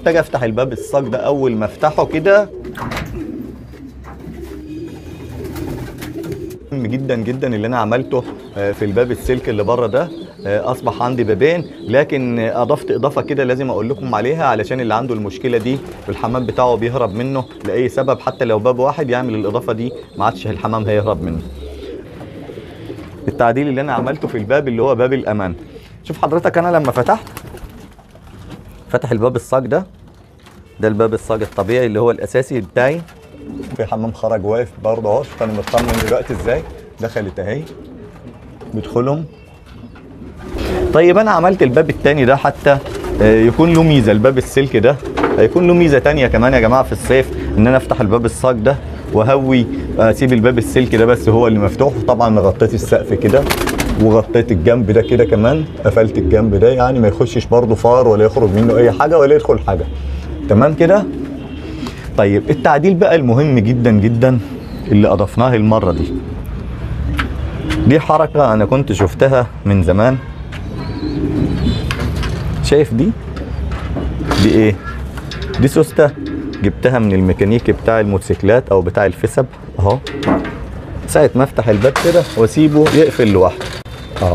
محتاج افتح الباب الصاج ده اول ما افتحه كده مهم جدا جدا اللي انا عملته آه، في الباب السلك اللي بره ده آه، اصبح عندي بابين لكن آه، اضفت اضافه كده لازم اقول لكم عليها علشان اللي عنده المشكله دي والحمام بتاعه بيهرب منه لاي سبب حتى لو باب واحد يعمل الاضافه دي ما عادش الحمام هيهرب منه التعديل اللي انا عملته في الباب اللي هو باب الامان شوف حضرتك انا لما فتحت فتح الباب الصاج ده ده الباب الصاج الطبيعي اللي هو الاساسي بتاعي في حمام خرج واقف برضه اهو شوف انا مطمن دلوقتي ازاي دخلت اهي بيدخلهم طيب انا عملت الباب التاني ده حتى آه، يكون له ميزه الباب السلك ده هيكون له ميزه تانية كمان يا جماعه في الصيف ان انا افتح الباب الصاج ده وهوي اسيب الباب السلك ده بس هو اللي مفتوح طبعا غطيت السقف كده وغطيت الجنب ده كده كمان قفلت الجنب ده يعني ما يخشش برضه فار ولا يخرج منه اي حاجه ولا يدخل حاجه تمام كده طيب التعديل بقى المهم جدا جدا اللي اضفناه المره دي دي حركه انا كنت شفتها من زمان شايف دي دي ايه دي سوسته جبتها من الميكانيكي بتاع الموتوسيكلات او بتاع الفسب اهو ساعة ما افتح الباب كده واسيبه يقفل لوحده اهو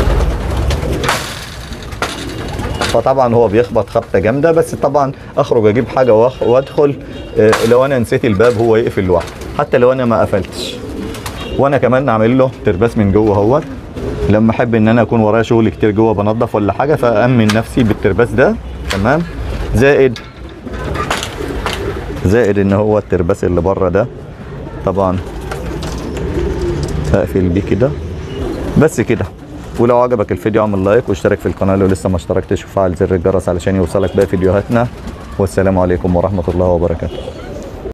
فطبعا هو بيخبط خبطه جامده بس طبعا اخرج اجيب حاجه وأخ- وادخل آه، لو انا نسيت الباب هو يقفل لوحده حتى لو انا ما قفلتش وانا كمان اعمل له ترباس من جوه اهوت لما احب ان انا اكون ورايا شغل كتير جوه بنظف ولا حاجه فامن نفسي بالترباس ده تمام زائد زائد ان هو الترباس اللي بره ده طبعا هقفل بيه كده بس كده ولو عجبك الفيديو اعمل لايك واشترك في القناه لو لسه ما اشتركتش وفعل زر الجرس علشان يوصلك باقي فيديوهاتنا والسلام عليكم ورحمه الله وبركاته